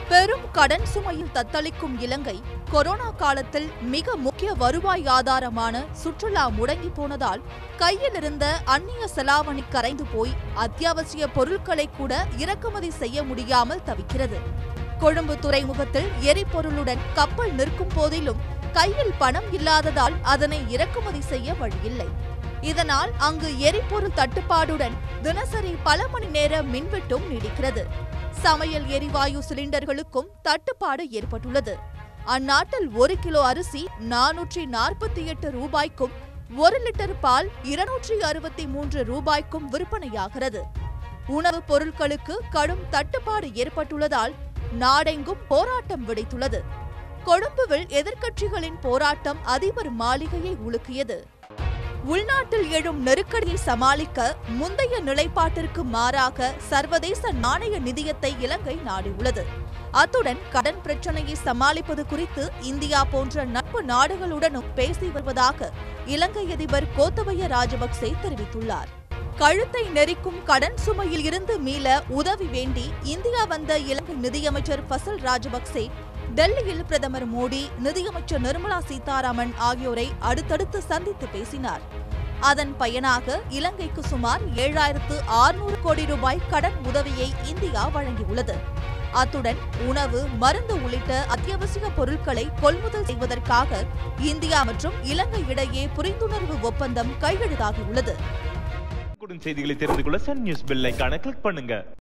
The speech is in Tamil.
பெரும் கடன் சுமையில் தத்தளிக்கும் இலங்கை கொரோனா காலத்தில் மிக முக்கிய வருவாய் ஆதாரமான சுற்றுலா முடங்கி போனதால் கையில் இருந்த அந்நிய செலாவணி கரைந்து போய் அத்தியாவசிய பொருட்களை கூட இறக்குமதி செய்ய முடியாமல் தவிக்கிறது கொழும்பு துறைமுகத்தில் எரிபொருளுடன் கப்பல் நிற்கும் போதிலும் கையில் பணம் இல்லாததால் அதனை இறக்குமதி செய்ய வழியில்லை இதனால் அங்கு எரிபொருள் தட்டுப்பாடுடன் தினசரி பல மணி நேர மின்வெட்டும் நீடிக்கிறது சமையல் எரிவாயு சிலிண்டர்களுக்கும் தட்டுப்பாடு ஏற்பட்டுள்ளது அந்நாட்டில் ஒரு கிலோ அரிசி நானூற்றி நாற்பத்தி எட்டு ரூபாய்க்கும் ஒரு லிட்டர் பால் இருநூற்றி அறுபத்தி மூன்று ரூபாய்க்கும் விற்பனையாகிறது உணவுப் பொருட்களுக்கு கடும் தட்டுப்பாடு ஏற்பட்டுள்ளதால் நாடெங்கும் போராட்டம் வெடித்துள்ளது கொழும்புவில் எதிர்க்கட்சிகளின் போராட்டம் அதிபர் மாளிகையை உலுக்கியது உள்நாட்டில் எழும் நெருக்கடியை சமாளிக்க முந்தைய நிலைப்பாட்டிற்கு மாறாக சர்வதேச நாணய நிதியத்தை இலங்கை நாடியுள்ளது அத்துடன் கடன் பிரச்சனையை சமாளிப்பது குறித்து இந்தியா போன்ற நட்பு நாடுகளுடனும் பேசி வருவதாக இலங்கை அதிபர் கோத்தபய ராஜபக்சே தெரிவித்துள்ளார் கழுத்தை நெரிக்கும் கடன் சுமையில் இருந்து மீள உதவி வேண்டி இந்தியா வந்த இலங்கை நிதியமைச்சர் ஃபசல் ராஜபக்சே டெல்லியில் பிரதமர் மோடி நிதியமைச்சர் நிர்மலா சீதாராமன் ஆகியோரை அடுத்தடுத்து சந்தித்து பேசினார் அதன் பயனாக இலங்கைக்கு சுமார் ஏழாயிரத்து ஆறுநூறு கோடி ரூபாய் கடன் உதவியை இந்தியா வழங்கியுள்ளது அத்துடன் உணவு மருந்து உள்ளிட்ட அத்தியாவசிய பொருட்களை கொள்முதல் செய்வதற்காக இந்தியா மற்றும் இலங்கை இடையே புரிந்துணர்வு ஒப்பந்தம் கையெழுத்தாகியுள்ளது உடனுக்குடன் செய்திகளை தெரிந்து கொள்ள சன் நியூஸ் பெல் ஐகானை கிளிக் பண்ணுங்க